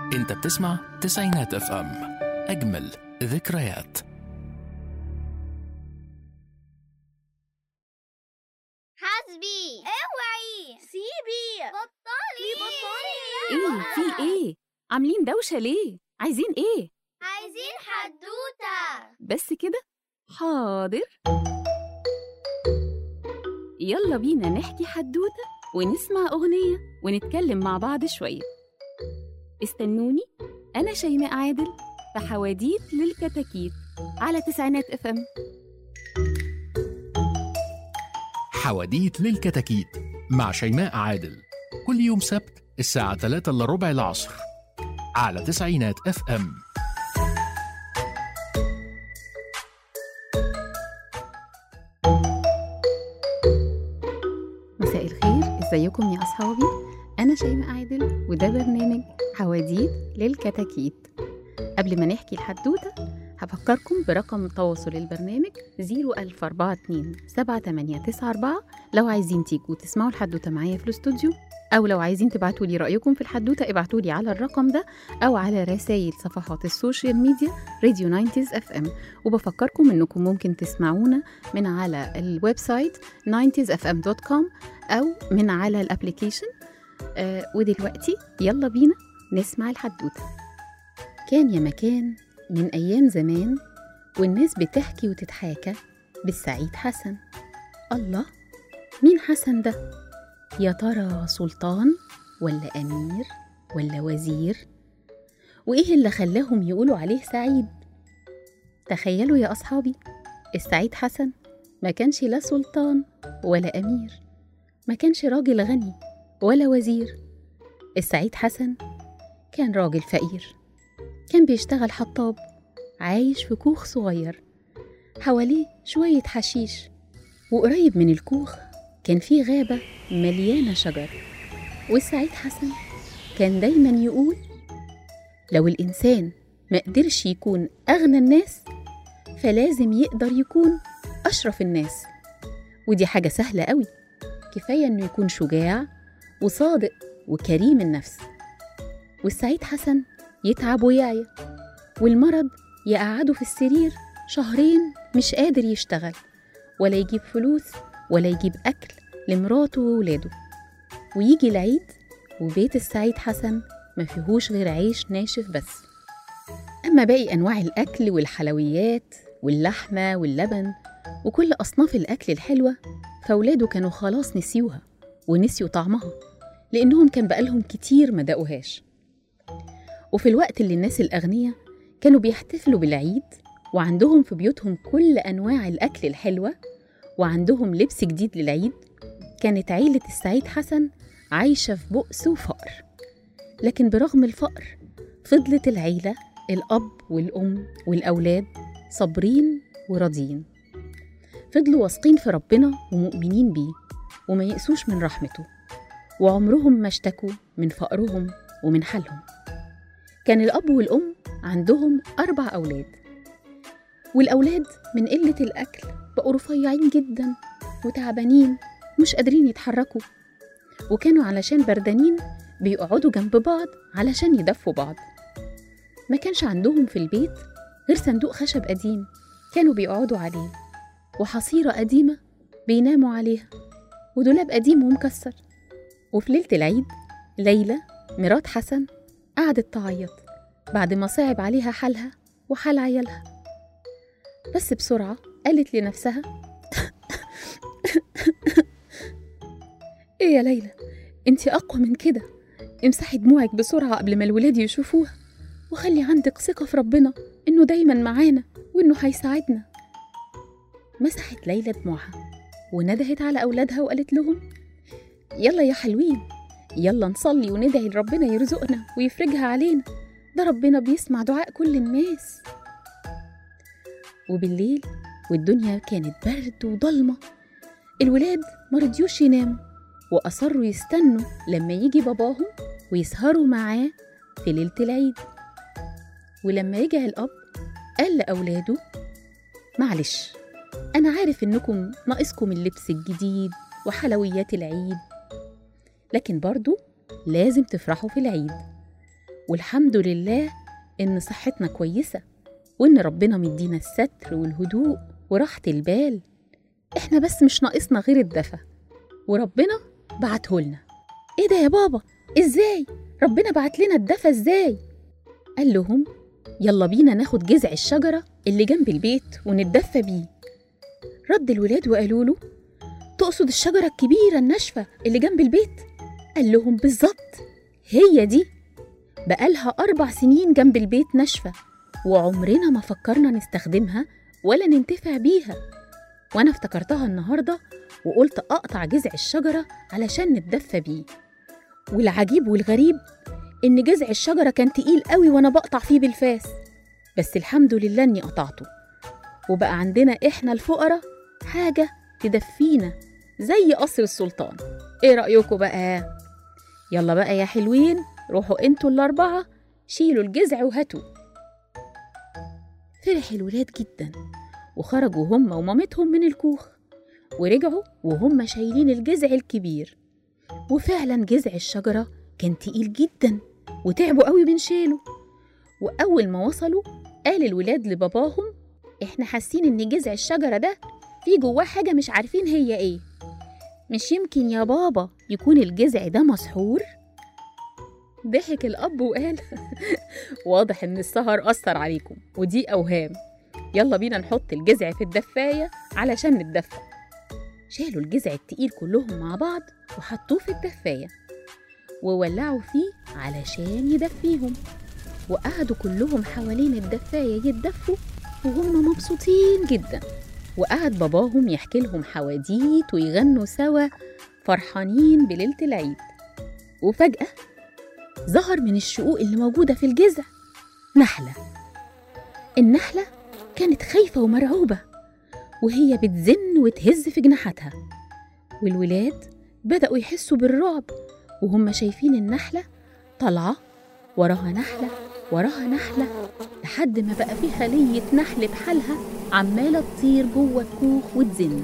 انت بتسمع تسعينات اف ام اجمل ذكريات حاسبي اوعي سيبي بطلي بطلي ايه في ايه عاملين دوشة ليه عايزين ايه عايزين حدوتة بس كده حاضر يلا بينا نحكي حدوتة ونسمع أغنية ونتكلم مع بعض شوية استنوني أنا شيماء عادل في حواديت للكتاكيت على تسعينات اف ام حواديت للكتاكيت مع شيماء عادل كل يوم سبت الساعة 3 إلا ربع العصر على تسعينات اف ام مساء الخير ازيكم يا أصحابي أنا شيماء عادل وده برنامج حواديت للكتاكيت قبل ما نحكي الحدوتة هفكركم برقم تواصل البرنامج 01042 7894 لو عايزين تيجوا تسمعوا الحدوتة معايا في الاستوديو أو لو عايزين تبعتوا لي رأيكم في الحدوتة ابعتوا لي على الرقم ده أو على رسائل صفحات السوشيال ميديا راديو 90 اف ام وبفكركم إنكم ممكن تسمعونا من على الويب سايت 90sfm.com أو من على الابليكيشن آه ودلوقتي يلا بينا نسمع الحدوتة كان يا مكان من أيام زمان والناس بتحكي وتتحاكى بالسعيد حسن الله مين حسن ده؟ يا ترى سلطان ولا أمير ولا وزير؟ وإيه اللي خلاهم يقولوا عليه سعيد؟ تخيلوا يا أصحابي السعيد حسن ما كانش لا سلطان ولا أمير ما كانش راجل غني ولا وزير السعيد حسن كان راجل فقير كان بيشتغل حطاب عايش في كوخ صغير حواليه شوية حشيش وقريب من الكوخ كان فيه غابة مليانة شجر والسعيد حسن كان دايما يقول لو الإنسان ما قدرش يكون أغنى الناس فلازم يقدر يكون أشرف الناس ودي حاجة سهلة قوي كفاية إنه يكون شجاع وصادق وكريم النفس والسعيد حسن يتعب ويعيا والمرض يقعده في السرير شهرين مش قادر يشتغل ولا يجيب فلوس ولا يجيب أكل لمراته وولاده ويجي العيد وبيت السعيد حسن ما فيهوش غير عيش ناشف بس أما باقي أنواع الأكل والحلويات واللحمة واللبن وكل أصناف الأكل الحلوة فولاده كانوا خلاص نسيوها ونسيوا طعمها لأنهم كان بقالهم كتير ما دقوهاش وفي الوقت اللي الناس الأغنياء كانوا بيحتفلوا بالعيد وعندهم في بيوتهم كل أنواع الأكل الحلوة وعندهم لبس جديد للعيد كانت عيلة السعيد حسن عايشة في بؤس وفقر لكن برغم الفقر فضلت العيلة الأب والأم والأولاد صابرين وراضيين فضلوا واثقين في ربنا ومؤمنين بيه وما يقسوش من رحمته وعمرهم ما اشتكوا من فقرهم ومن حالهم كان الأب والأم عندهم أربع أولاد والأولاد من قلة الأكل بقوا رفيعين جدا وتعبانين مش قادرين يتحركوا وكانوا علشان بردانين بيقعدوا جنب بعض علشان يدفوا بعض ما كانش عندهم في البيت غير صندوق خشب قديم كانوا بيقعدوا عليه وحصيرة قديمة بيناموا عليها ودولاب قديم ومكسر وفي ليلة العيد ليلى مرات حسن قعدت تعيط بعد ما صعب عليها حالها وحال عيالها بس بسرعة قالت لنفسها ايه يا ليلى انتي اقوى من كده امسحي دموعك بسرعة قبل ما الولاد يشوفوها وخلي عندك ثقة في ربنا انه دايما معانا وانه هيساعدنا مسحت ليلى دموعها وندهت على اولادها وقالت لهم يلا يا حلوين يلا نصلي وندعي لربنا يرزقنا ويفرجها علينا ده ربنا بيسمع دعاء كل الناس وبالليل والدنيا كانت برد وضلمة الولاد مرضيوش يناموا وأصروا يستنوا لما يجي باباهم ويسهروا معاه في ليلة العيد ولما رجع الأب قال لأولاده معلش أنا عارف إنكم ناقصكم اللبس الجديد وحلويات العيد لكن برضو لازم تفرحوا في العيد والحمد لله إن صحتنا كويسة وإن ربنا مدينا الستر والهدوء وراحة البال إحنا بس مش ناقصنا غير الدفى وربنا بعتهولنا إيه ده يا بابا؟ إزاي؟ ربنا بعت لنا الدفى إزاي؟ قال لهم يلا بينا ناخد جذع الشجرة اللي جنب البيت ونتدفى بيه رد الولاد وقالوا له تقصد الشجرة الكبيرة الناشفة اللي جنب البيت؟ قال لهم بالظبط هي دي بقالها أربع سنين جنب البيت ناشفة وعمرنا ما فكرنا نستخدمها ولا ننتفع بيها وأنا افتكرتها النهاردة وقلت أقطع جذع الشجرة علشان نتدفى بيه والعجيب والغريب إن جذع الشجرة كان تقيل قوي وأنا بقطع فيه بالفاس بس الحمد لله إني قطعته وبقى عندنا إحنا الفقراء حاجة تدفينا زي قصر السلطان إيه رأيكم بقى؟ يلا بقى يا حلوين روحوا انتوا الأربعة شيلوا الجذع وهاتوا فرح الولاد جدا وخرجوا هم ومامتهم من الكوخ ورجعوا وهم شايلين الجذع الكبير وفعلا جذع الشجرة كان تقيل جدا وتعبوا قوي من شيله وأول ما وصلوا قال الولاد لباباهم إحنا حاسين إن جذع الشجرة ده في جواه حاجة مش عارفين هي إيه مش يمكن يا بابا يكون الجذع ده مسحور؟ ضحك الأب وقال واضح إن السهر أثر عليكم ودي أوهام يلا بينا نحط الجذع في الدفاية علشان نتدفى شالوا الجذع التقيل كلهم مع بعض وحطوه في الدفاية وولعوا فيه علشان يدفيهم وقعدوا كلهم حوالين الدفاية يتدفوا وهم مبسوطين جدا وقعد باباهم يحكي لهم حواديت ويغنوا سوا فرحانين بليلة العيد وفجأة ظهر من الشقوق اللي موجودة في الجذع نحلة النحلة كانت خايفة ومرعوبة وهي بتزن وتهز في جناحاتها والولاد بدأوا يحسوا بالرعب وهم شايفين النحلة طالعة وراها نحلة وراها نحلة لحد ما بقى في خلية نحل بحالها عمالة تطير جوه الكوخ وتزن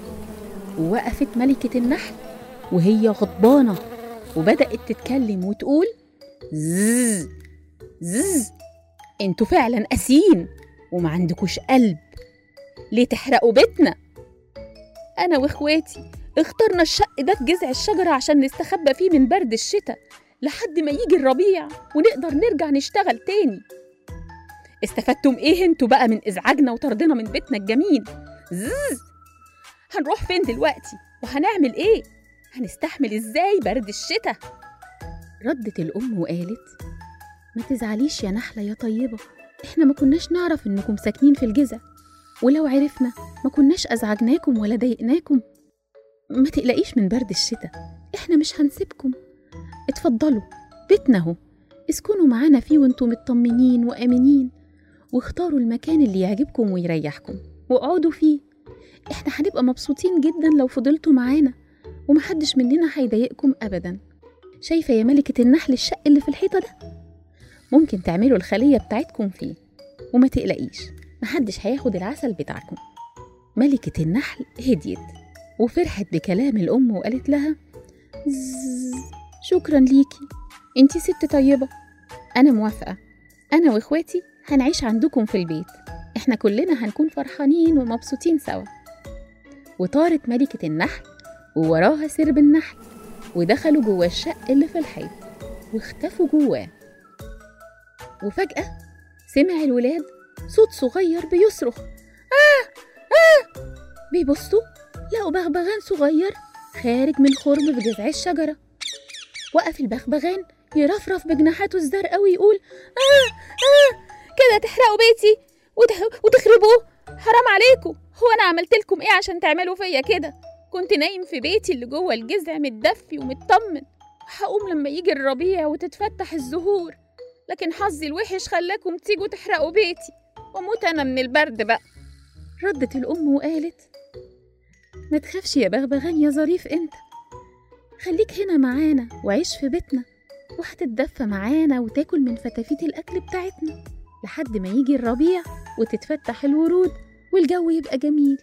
ووقفت ملكة النحل وهي غضبانة وبدأت تتكلم وتقول زز زز انتوا فعلا قاسيين وما عندكوش قلب ليه تحرقوا بيتنا انا واخواتي اخترنا الشق ده في جذع الشجرة عشان نستخبى فيه من برد الشتاء لحد ما يجي الربيع ونقدر نرجع نشتغل تاني استفدتم ايه انتوا بقى من ازعاجنا وطردنا من بيتنا الجميل زز هنروح فين دلوقتي وهنعمل ايه هنستحمل ازاي برد الشتاء ردت الام وقالت ما تزعليش يا نحلة يا طيبة احنا ما كناش نعرف انكم ساكنين في الجذع ولو عرفنا ما كناش ازعجناكم ولا ضايقناكم ما تقلقيش من برد الشتاء احنا مش هنسيبكم اتفضلوا بيتنا اهو اسكنوا معانا فيه وانتم مطمنين وامنين واختاروا المكان اللي يعجبكم ويريحكم واقعدوا فيه احنا هنبقى مبسوطين جدا لو فضلتوا معانا ومحدش مننا هيضايقكم ابدا شايفه يا ملكه النحل الشق اللي في الحيطه ده ممكن تعملوا الخليه بتاعتكم فيه وما تقلقيش محدش هياخد العسل بتاعكم ملكه النحل هديت وفرحت بكلام الام وقالت لها زز شكرا ليكي انتي ست طيبه انا موافقه انا واخواتي هنعيش عندكم في البيت احنا كلنا هنكون فرحانين ومبسوطين سوا وطارت ملكة النحل ووراها سرب النحل ودخلوا جوه الشق اللي في الحيط واختفوا جواه وفجأة سمع الولاد صوت صغير بيصرخ آه آه بيبصوا لقوا بغبغان صغير خارج من خرم في جذع الشجرة وقف البغبغان يرفرف بجناحاته الزرقاء ويقول آه آه كده تحرقوا بيتي وتح- وتخربوه حرام عليكم هو انا عملت لكم ايه عشان تعملوا فيا كده كنت نايم في بيتي اللي جوه الجذع متدفي ومطمن هقوم لما يجي الربيع وتتفتح الزهور لكن حظي الوحش خلاكم تيجوا تحرقوا بيتي واموت انا من البرد بقى ردت الام وقالت ما تخافش يا بغبغان يا ظريف انت خليك هنا معانا وعيش في بيتنا وهتتدفى معانا وتاكل من فتافيت الاكل بتاعتنا لحد ما يجي الربيع وتتفتح الورود والجو يبقى جميل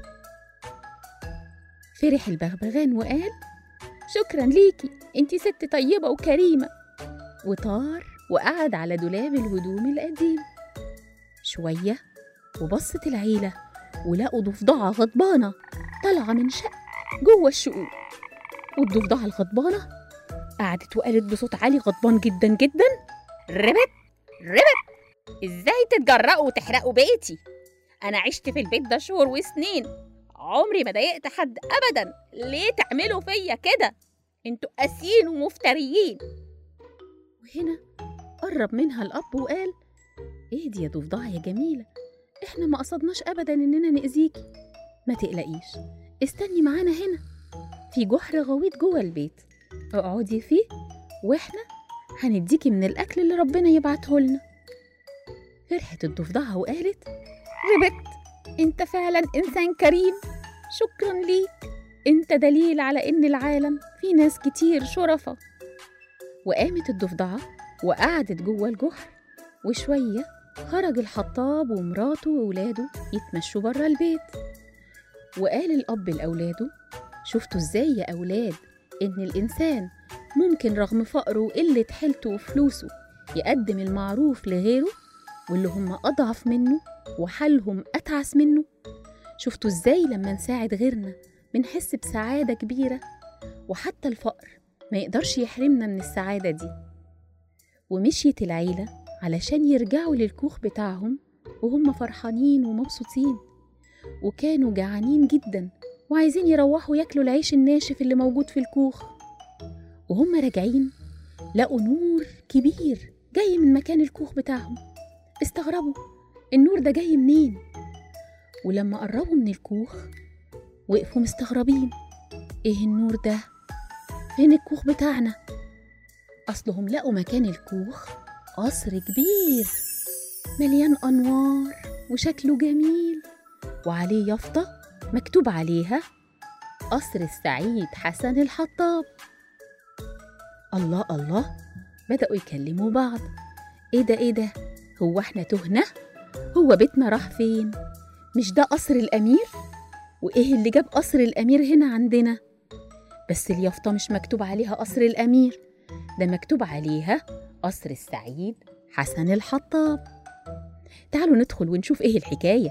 فرح البغبغان وقال شكرا ليكي انتي ست طيبة وكريمة وطار وقعد على دولاب الهدوم القديم شوية وبصت العيلة ولقوا ضفدعة غضبانة طالعة من شق جوه الشقوق والضفدعة الغضبانة قعدت وقالت بصوت عالي غضبان جدا جدا ربت ربت ازاي تتجرأوا وتحرقوا بيتي انا عشت في البيت ده شهور وسنين عمري ما ضايقت حد ابدا ليه تعملوا فيا كده انتوا قاسيين ومفتريين وهنا قرب منها الاب وقال اهدي يا ضفدعه يا جميله احنا ما قصدناش ابدا اننا ناذيكي ما تقلقيش استني معانا هنا في جحر غويط جوه البيت اقعدي فيه واحنا هنديكي من الاكل اللي ربنا يبعته لنا فرحت الضفدعه وقالت ربت انت فعلا انسان كريم شكرا ليك انت دليل على ان العالم في ناس كتير شرفة وقامت الضفدعة وقعدت جوه الجحر وشوية خرج الحطاب ومراته وولاده يتمشوا برا البيت وقال الأب لأولاده شفتوا ازاي يا أولاد إن الإنسان ممكن رغم فقره وقلة حيلته وفلوسه يقدم المعروف لغيره واللي هم أضعف منه وحالهم أتعس منه شفتوا ازاي لما نساعد غيرنا بنحس بسعادة كبيرة وحتى الفقر ما يقدرش يحرمنا من السعادة دي ومشيت العيلة علشان يرجعوا للكوخ بتاعهم وهم فرحانين ومبسوطين وكانوا جعانين جدا وعايزين يروحوا ياكلوا العيش الناشف اللي موجود في الكوخ وهم راجعين لقوا نور كبير جاي من مكان الكوخ بتاعهم استغربوا النور ده جاي منين ولما قربوا من الكوخ وقفوا مستغربين ايه النور ده فين الكوخ بتاعنا اصلهم لقوا مكان الكوخ قصر كبير مليان انوار وشكله جميل وعليه يافطه مكتوب عليها قصر السعيد حسن الحطاب الله الله بدأوا يكلموا بعض ايه ده ايه ده هو احنا تهنا هو بيتنا راح فين مش ده قصر الامير وايه اللي جاب قصر الامير هنا عندنا بس اليافطه مش مكتوب عليها قصر الامير ده مكتوب عليها قصر السعيد حسن الحطاب تعالوا ندخل ونشوف ايه الحكايه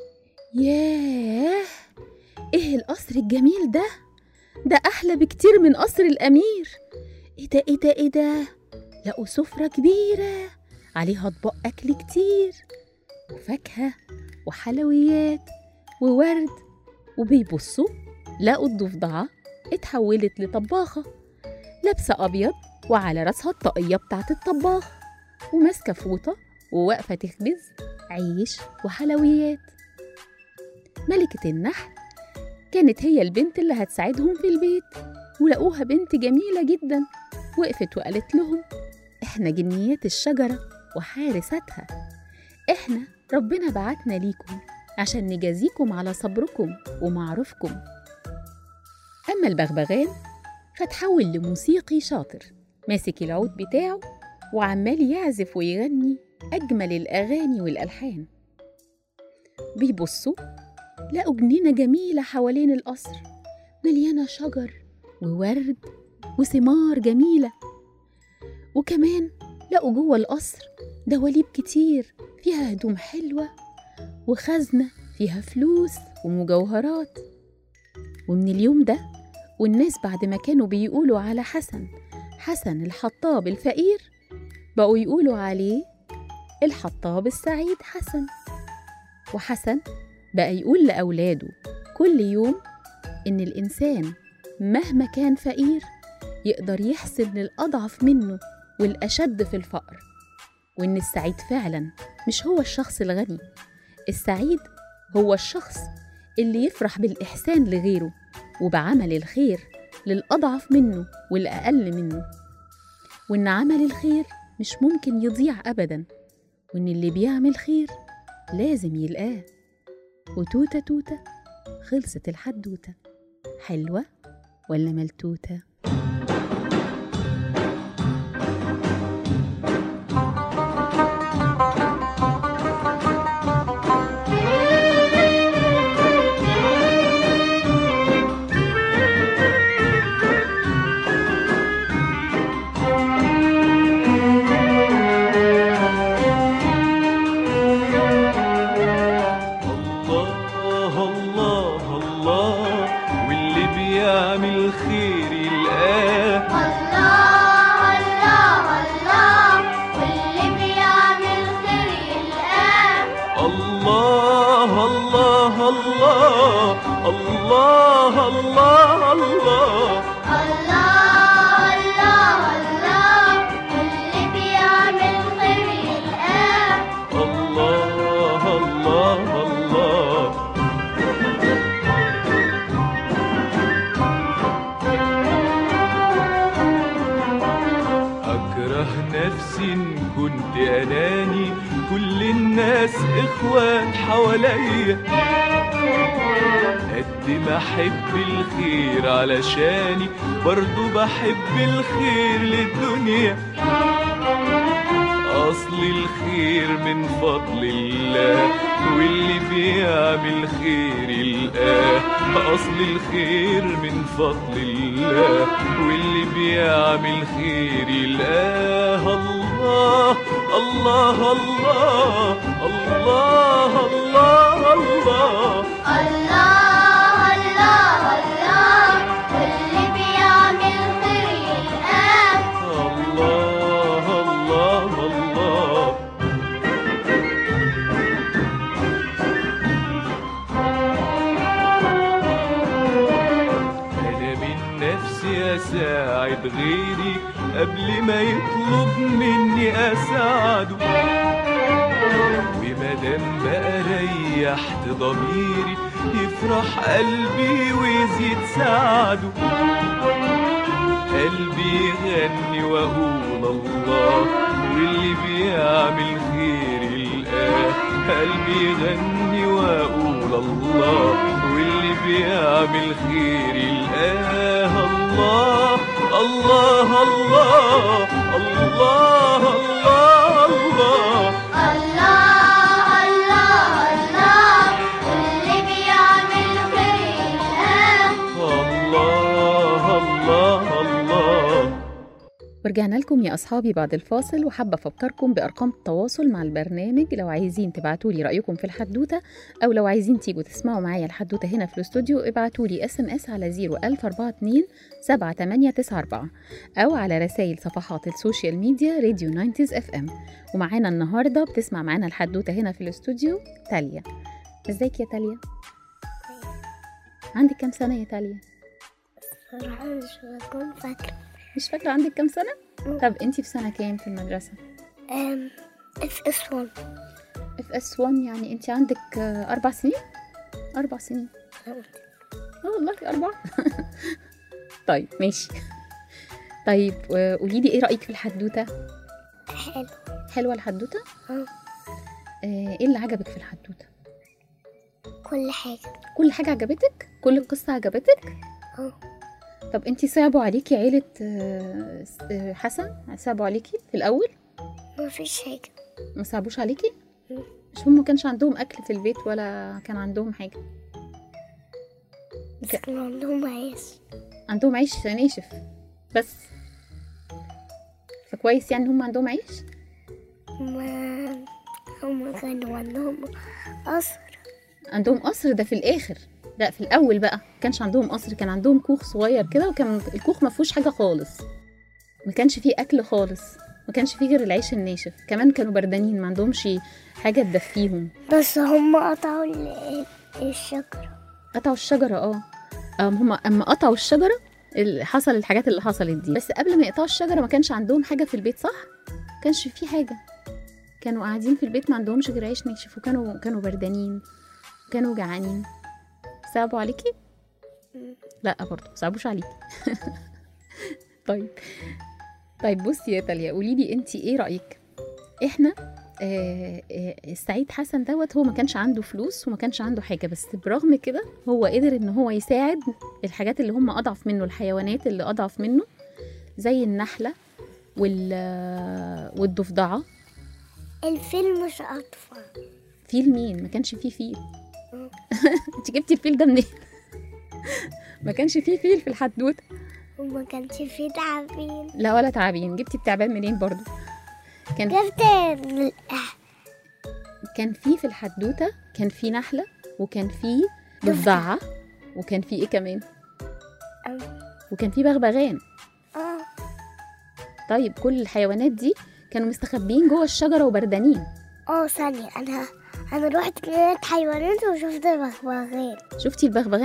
ياه ايه القصر الجميل ده ده احلى بكتير من قصر الامير ايه ده ايه ده ايه ده لقوا سفره كبيره عليها اطباق اكل كتير وفاكهه وحلويات وورد وبيبصوا لقوا الضفدعة اتحولت لطباخة لابسة أبيض وعلى راسها الطاقية بتاعت الطباخ وماسكة فوطة وواقفة تخبز عيش وحلويات ملكة النحل كانت هي البنت اللي هتساعدهم في البيت ولقوها بنت جميلة جدا وقفت وقالت لهم احنا جنيات الشجرة وحارستها احنا ربنا بعتنا ليكم عشان نجازيكم على صبركم ومعروفكم أما البغبغان فتحول لموسيقي شاطر ماسك العود بتاعه وعمال يعزف ويغني أجمل الأغاني والألحان بيبصوا لقوا جنينة جميلة حوالين القصر مليانة شجر وورد وثمار جميلة وكمان لقوا جوه القصر دواليب كتير فيها هدوم حلوة وخزنة فيها فلوس ومجوهرات ومن اليوم ده والناس بعد ما كانوا بيقولوا على حسن حسن الحطاب الفقير بقوا يقولوا عليه الحطاب السعيد حسن وحسن بقى يقول لأولاده كل يوم إن الإنسان مهما كان فقير يقدر يحسن للأضعف منه والأشد في الفقر وإن السعيد فعلا مش هو الشخص الغني السعيد هو الشخص اللي يفرح بالإحسان لغيره وبعمل الخير للأضعف منه والأقل منه وإن عمل الخير مش ممكن يضيع أبدا وإن اللي بيعمل خير لازم يلقاه وتوتة توتة خلصت الحدوتة حلوة ولا ملتوتة؟ الله الله الله الله واللي بيعمل خير يلقاه الله الله الله أكره نفسي إن كنت أناني كل الناس إخوات حواليا قد ما أحب الخير علشاني برضو بحب الخير للدنيا أصل الخير من فضل الله واللي بيعمل خير يلقاه أصل الخير من فضل الله واللي بيعمل خير يلقاه الله الله الله الله الله الله الله الله الله واللي بيعمل خير يلقاه الله الله الله أنا من نفسي أساعد غيري قبل ما يطلب مني أساعده ومادام بقى ريحت ضميري يفرح قلبي ويزيد سعده قلبي يغني واقول الله واللي بيعمل خير يلقاه قلبي يغني واقول الله واللي بيعمل خير يلقاه الله الله الله الله الله الله الله الله الله واللي بيعمل خير يلقاه الله الله الله ورجعنا لكم يا أصحابي بعد الفاصل وحابة أفكركم بأرقام التواصل مع البرنامج لو عايزين تبعتوا لي رأيكم في الحدوتة أو لو عايزين تيجوا تسمعوا معايا الحدوتة هنا في الاستوديو ابعتوا لي اس ام اس على 01042 7894 أو على رسائل صفحات السوشيال ميديا راديو 90 اف ام ومعانا النهاردة بتسمع معانا الحدوتة هنا في الاستوديو تاليا ازيك يا تاليا؟ عندك كام سنة يا تاليا؟ صراحة مش بكون فاكرة مش فاكرة عندك كام سنة؟ طب انتي في سنة كام في المدرسة؟ ام اف اس 1 اف اس 1 يعني انت عندك آه، اربع سنين اربع سنين اه والله أربعة طيب ماشي طيب قولي لي ايه رأيك في الحدوتة حلو حلوة الحدوتة اه آه، ايه اللي عجبك في الحدوتة كل حاجة كل حاجة عجبتك كل القصة عجبتك اه طب انت صعبوا عليكي عيلة آه، س- آه، حسن صعبوا عليكي في الأول ما فيش حاجة ما صعبوش عليكي مم. مش هم ما كانش عندهم أكل في البيت ولا كان عندهم حاجة بس كان عندهم عيش عندهم عيش ناشف بس فكويس يعني هم عندهم عيش ما هم كانوا عندهم قصر عندهم قصر ده في الاخر لا في الاول بقى ما كانش عندهم قصر كان عندهم كوخ صغير كده وكان الكوخ ما فيهوش حاجه خالص ما كانش فيه اكل خالص ما كانش فيه غير العيش الناشف كمان كانوا بردانين ما عندهمش حاجه تدفيهم بس هم قطعوا ال- الشجرة قطعوا الشجره اه أم هم اما قطعوا الشجره ال- حصل الحاجات اللي حصلت دي بس قبل ما يقطعوا الشجره ما كانش عندهم حاجه في البيت صح ما كانش فيه حاجه كانوا قاعدين في البيت ما عندهمش غير عيش ناشف وكانوا كانوا بردانين كانوا جعانين صعبوا عليكي مم. لا برضه صعبوش عليكي طيب طيب بصي يا تاليا قولي لي انت ايه رايك احنا آه آه السعيد حسن دوت هو ما كانش عنده فلوس وما كانش عنده حاجه بس برغم كده هو قدر ان هو يساعد الحاجات اللي هم اضعف منه الحيوانات اللي اضعف منه زي النحله وال والضفدعه الفيل مش أطفال فيل مين ما كانش فيه فيل مم. انت جبتي الفيل ده منين ما كانش فيه فيل في الحدوته وما كانش فيه تعابين لا ولا تعابين جبتي التعبان منين برضو كان جبت ال- كان في في الحدوته كان في نحله وكان في ضفدعه وكان في ايه كمان أم. وكان في بغبغان اه طيب كل الحيوانات دي كانوا مستخبيين جوه الشجره وبردانين اه ثانية أنا أنا رحت جنينة حيوانات وشفت بغبغان شفتي البغبغان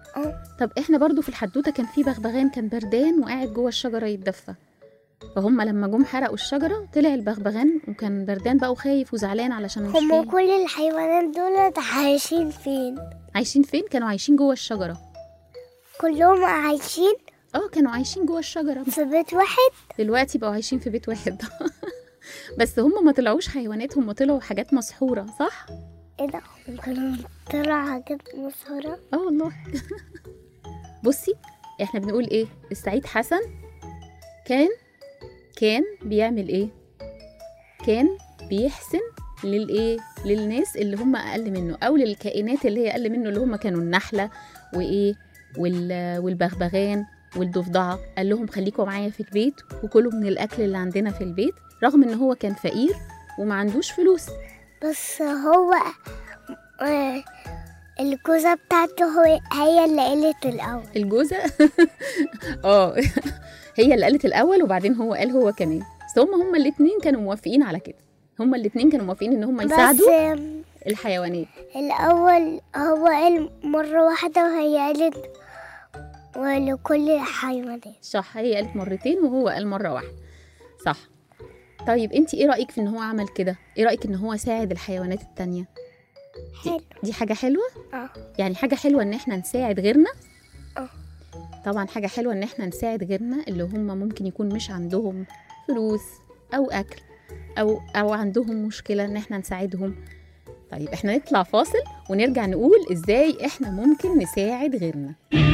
اه طب احنا برضو في الحدوته كان في بغبغان كان بردان وقاعد جوه الشجره يتدفى فهم لما جم حرقوا الشجره طلع البغبغان وكان بردان بقى وخايف وزعلان علشان مش هما فيه. كل الحيوانات دول عايشين فين عايشين فين كانوا عايشين جوه الشجره كلهم عايشين اه كانوا عايشين جوه الشجره في بيت واحد دلوقتي بقوا عايشين في بيت واحد بس هم ما طلعوش حيوانات هم طلعوا حاجات مسحوره صح ايه ده كانوا طلع حاجات مسهرة اه والله بصي احنا بنقول ايه السعيد حسن كان كان بيعمل ايه كان بيحسن للايه للناس اللي هم اقل منه او للكائنات اللي هي اقل منه اللي هم كانوا النحله وايه وال والبغبغان والضفدعه قال لهم خليكم معايا في البيت وكلوا من الاكل اللي عندنا في البيت رغم ان هو كان فقير وما عندوش فلوس بس هو آه، الجوزة بتاعته هو هي اللي قالت الأول الجوزة اه هي اللي قالت الأول وبعدين هو قال هو كمان بس هما هما الاتنين كانوا موافقين على كده هما الاتنين كانوا موافقين ان هما بس يساعدوا آم، الحيوانات الأول هو قال مرة واحدة وهي قالت ولكل الحيوانات صح هي قالت مرتين وهو قال مرة واحدة صح طيب انت ايه رأيك في ان هو عمل كده ايه رأيك ان هو ساعد الحيوانات التانية حلو دي حاجة حلوة اه يعني حاجة حلوة ان احنا نساعد غيرنا اه طبعا حاجة حلوة ان احنا نساعد غيرنا اللي هم ممكن يكون مش عندهم فلوس او اكل او او عندهم مشكلة ان احنا نساعدهم طيب احنا نطلع فاصل ونرجع نقول ازاي احنا ممكن نساعد غيرنا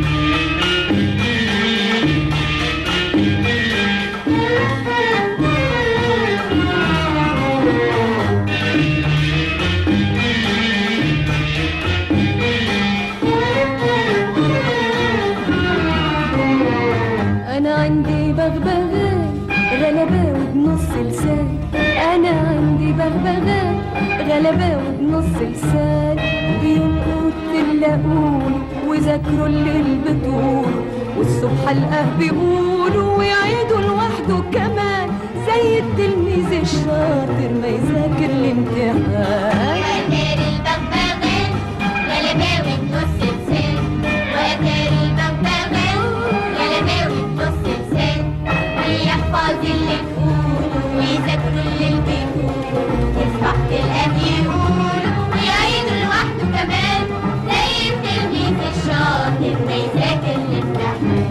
أنا عندي بغبغان غلباوي بنص لسان أنا عندي بغبغان غلباوي بنص لسان بينقط تلاقون وذاكروا الليل بطول والصبح القاه بيقولوا ويعيدوا لوحده كمان زي التلميذ الشاطر ما يذاكر الامتحان وأتاري البغبغان غلباوي بنص لسان وأتاري البغبغان غلباوي بنص لسان ويحفظ اللي تقوله ويذاكر اللي بيقوله يصبح تلقاه يقول ويعيد لوحده كمان زي التلميذ الشاطر ما يذاكر الامتحان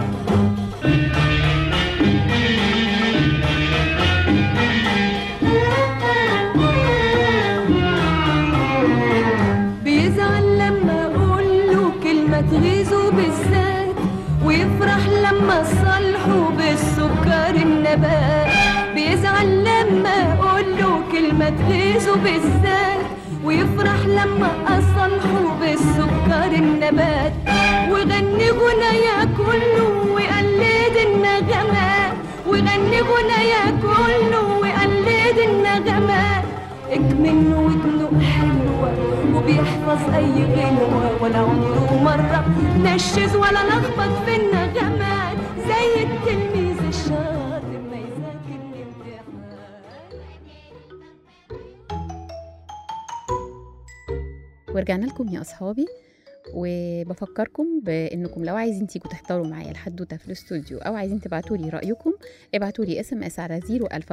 بيزعل لما اقول له كلمة تغيظه بالذات ويفرح لما اصالحه بالسكر النبات بيزعل لما اقول له كلمة تغيظه بالذات ويفرح لما اصالحه بالسكر النبات وغني غنايا كله ويقلد النغمات وغني غنايا كله ويقلد النغمات اكمن ودنه حلوة وبيحفظ أي غنوة ولا عمره مرة نشز ولا لخبط في النغمات زي التلميذ الشاطر ما يذاكر الامتحان ورجعنا لكم يا اصحابي وبفكركم بانكم لو عايزين تيجوا تحضروا معايا الحدوته في الاستوديو او عايزين تبعتوا لي رايكم ابعتوا لي اس ام اس على 004278994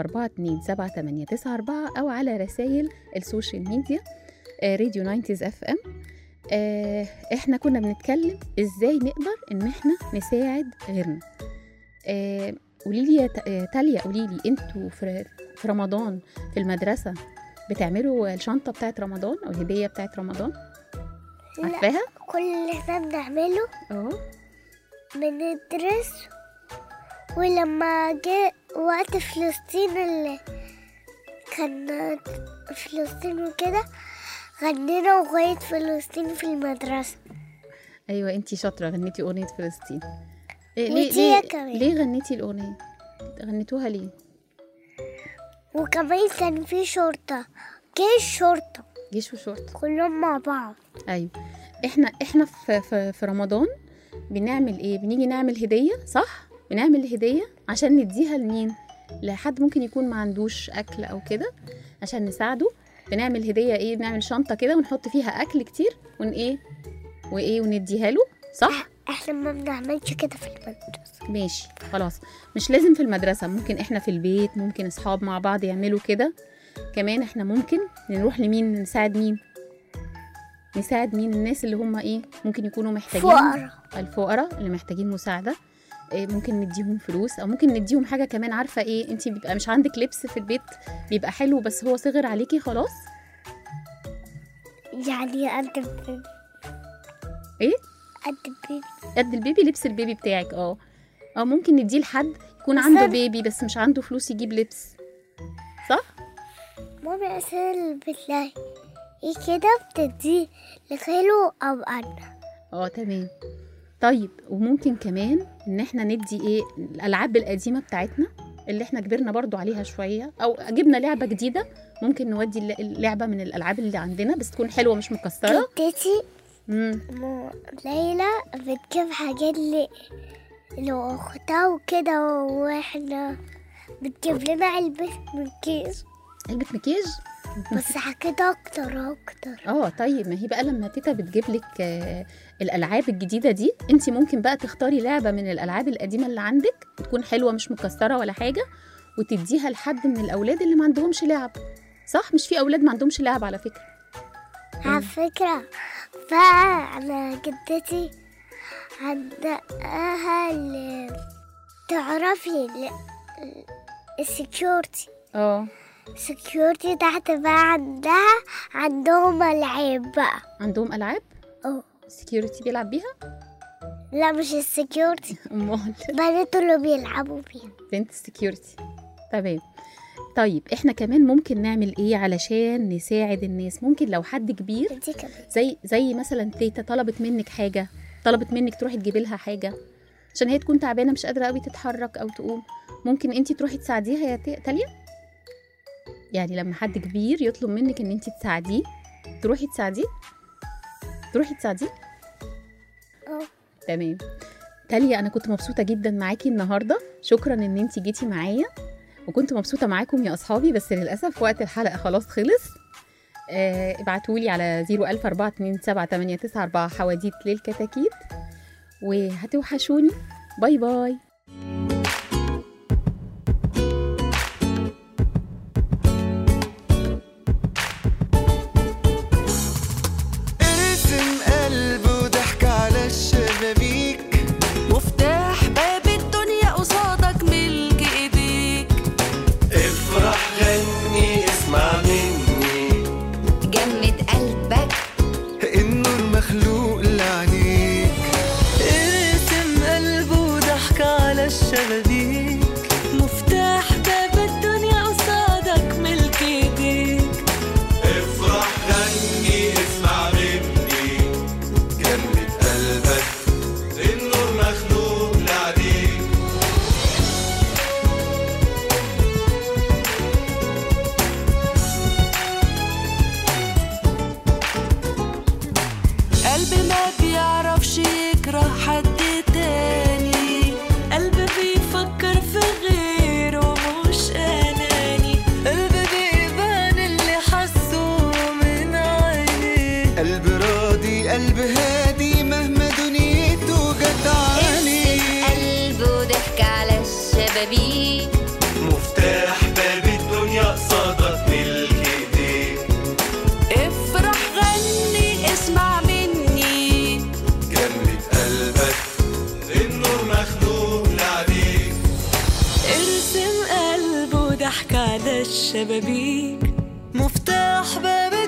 او على رسائل السوشيال ميديا آه، راديو 90 اف ام احنا كنا بنتكلم ازاي نقدر ان احنا نساعد غيرنا آه، قولي لي يا ت- آه، تاليا قولي لي انتوا في في رمضان في المدرسه بتعملوا الشنطه بتاعت رمضان او الهديه بتاعت رمضان لا عارفاها كل اللي احنا بنعمله اه بندرس ولما جه وقت فلسطين اللي كان فلسطين وكده غنينا أغنية فلسطين في المدرسة ايوه انتي شاطره غنيتي اغنيه فلسطين إيه وانتي ليه يا ليه, كمان. ليه غنيتي الاغنيه غنيتوها ليه وكمان كان في شرطة جيش شرطة جيش وشرطه كلهم مع بعض ايوه احنا احنا في, في, في رمضان بنعمل ايه بنيجي نعمل هديه صح بنعمل هديه عشان نديها لمين لحد ممكن يكون ما عندوش اكل او كده عشان نساعده بنعمل هديه ايه بنعمل شنطه كده ونحط فيها اكل كتير ون ايه وايه ونديها له صح احنا ما بنعملش كده في المدرسة ماشي خلاص مش لازم في المدرسة ممكن احنا في البيت ممكن اصحاب مع بعض يعملوا كده كمان احنا ممكن نروح لمين نساعد مين نساعد مين الناس اللي هم ايه ممكن يكونوا محتاجين فقراء الفقراء اللي محتاجين مساعدة إيه، ممكن نديهم فلوس او ممكن نديهم حاجه كمان عارفه ايه انت بيبقى مش عندك لبس في البيت بيبقى حلو بس هو صغر عليكي خلاص يعني قد البيبي إيه؟ قد البيبي قد البيبي لبس البيبي بتاعك اه اه ممكن نديه لحد يكون بس عنده أنا- بيبي بس مش عنده فلوس يجيب لبس صح مامي أساسا بتلاقي إيه كده بتديه لخاله أو أنا اه تمام طيب وممكن كمان ان احنا ندي ايه الالعاب القديمه بتاعتنا اللي احنا كبرنا برضو عليها شويه او جبنا لعبه جديده ممكن نودي الل- اللعبه من الالعاب اللي عندنا بس تكون حلوه مش مكسره جدتي امم مو ليلى بتجيب حاجات ل لأختها وكده واحنا بتجيب لنا علبة من كيس علبه مكياج بس حاجات أكتر أكتر اه طيب ما هي بقى لما تيتا بتجيب لك آه، الالعاب الجديده دي انت ممكن بقى تختاري لعبه من الالعاب القديمه اللي عندك تكون حلوه مش مكسره ولا حاجه وتديها لحد من الاولاد اللي ما عندهمش لعب صح مش في اولاد ما عندهمش لعب على فكره على فكرة فأنا جدتي عندها ال- تعرفي ال- السكيورتي اه السكيورتي تحت بقى عندها عندهم ألعاب بقى عندهم العاب اه السكيورتي بيلعب بيها لا مش السكيورتي امال بنات اللي بيلعبوا بيها بنت السكيورتي تمام طيب احنا كمان ممكن نعمل ايه علشان نساعد الناس ممكن لو حد كبير دي كمان زي زي مثلا تيتا طلبت منك حاجه طلبت منك تروحي تجيبي لها حاجه عشان هي تكون تعبانه مش قادره قوي تتحرك او تقوم ممكن انت تروحي تساعديها يا تي- تاليا يعني لما حد كبير يطلب منك ان انت تساعديه تروحي تساعديه تروحي تساعديه اه تمام تاليا انا كنت مبسوطه جدا معاكي النهارده شكرا ان انت جيتي معايا وكنت مبسوطه معاكم يا اصحابي بس للاسف وقت الحلقه خلاص خلص آه ابعتوا لي على 014278994 حواديت للكتاكيت وهتوحشوني باي باي ارسم قلب وضحك على الشبابيك مفتاح باب الدنيا قصادك ملك ايديك افرح غني اسمع مني جمد قلبك النور مخلوق لعينيك ارسم قلب وضحك على الشبابيك مفتاح باب الدنيا قصادك ملك ايديك افرح غني اسمع مني جمد قلبك النور مخلوق لعينيك قلب ما بيعرفش يكره حد تاني قلب بيفكر في غيره مش اناني قلب بيبان اللي حسه من عينيه قلب راضي قلب هادي مهما دنيته جت عليه قلب وضحك على الشبابيك مفتاح باب الدنيا قصادك ملك ايديك افرح غني اسمع مني جمد قلبك النور مخلوق لعينيك ارسم قلب وضحك على الشبابيك مفتاح باب